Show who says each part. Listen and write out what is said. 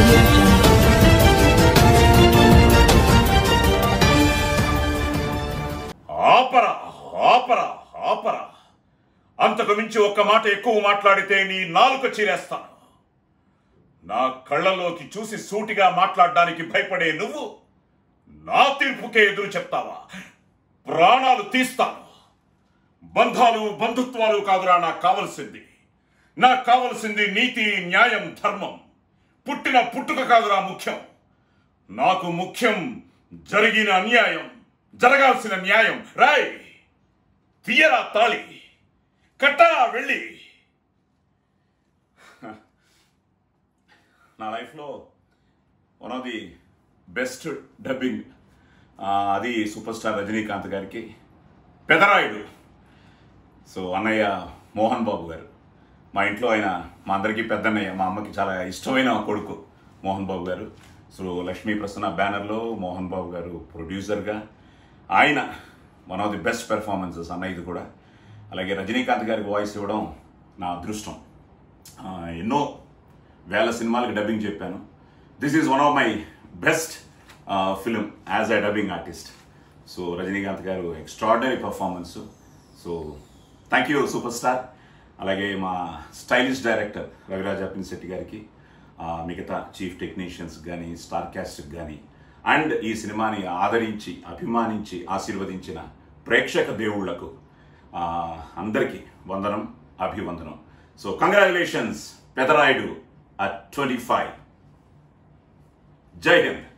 Speaker 1: audio jungle.
Speaker 2: ఆపరా ఆపరా ఆపరా అంతకు మించి ఒక్క మాట ఎక్కువ మాట్లాడితే నీ నాలుక చీరేస్తాను నా కళ్ళలోకి చూసి సూటిగా మాట్లాడడానికి భయపడే నువ్వు నా తీర్పుకే ఎదురు చెప్తావా ప్రాణాలు తీస్తాను బంధాలు బంధుత్వాలు కాదురా నాకు కావలసింది నాకు కావలసింది నీతి న్యాయం ధర్మం పుట్టిన పుట్టుక కాదురా ముఖ్యం నాకు ముఖ్యం జరిగిన అన్యాయం జరగాల్సిన న్యాయం రాయ్ తీయరా తాళి కట్టరా వెళ్ళి నా లైఫ్లో one of the best dubbing అది సూపర్ స్టార్ రజనీకాంత్ గారికి పెదరాయుడు సో అన్నయ్య మోహన్ బాబు గారు మా ఇంట్లో ఆయన మా అందరికీ పెద్దన్నయ్య మా అమ్మకి చాలా ఇష్టమైన కొడుకు మోహన్ బాబు గారు సో లక్ష్మీ ప్రసన్న బ్యానర్లో మోహన్ బాబు గారు ప్రొడ్యూసర్గా ఆయన one of the best performances అన్న ఇది కూడా అలాగే రజనీకాంత్ గారికి వాయిస్ ఇవ్వడం నా అదృష్టం ఆ, ఎన్నో వేల సినిమాలకి డబ్బింగ్ చెప్పాను this is one of my best film as a dubbing artist so Rajinikanth garu extraordinary performance so thank you super star అలాగే మా స్టైలిష్ డైరెక్టర్ రవిరాజ్ అప్పినిశెట్టి గారికి ఆ, మిగతా చీఫ్ టెక్నీషియన్స్ కానీ స్టార్ క్యాస్ట్కి కానీ అండ్ ఈ సినిమాని ఆదరించి అభిమానించి ఆశీర్వదించిన ప్రేక్షక దేవుళ్లకు ఆ, అందరికీ వందనం అభివందనం so congratulations Pedarayudu at twenty five Jai Hind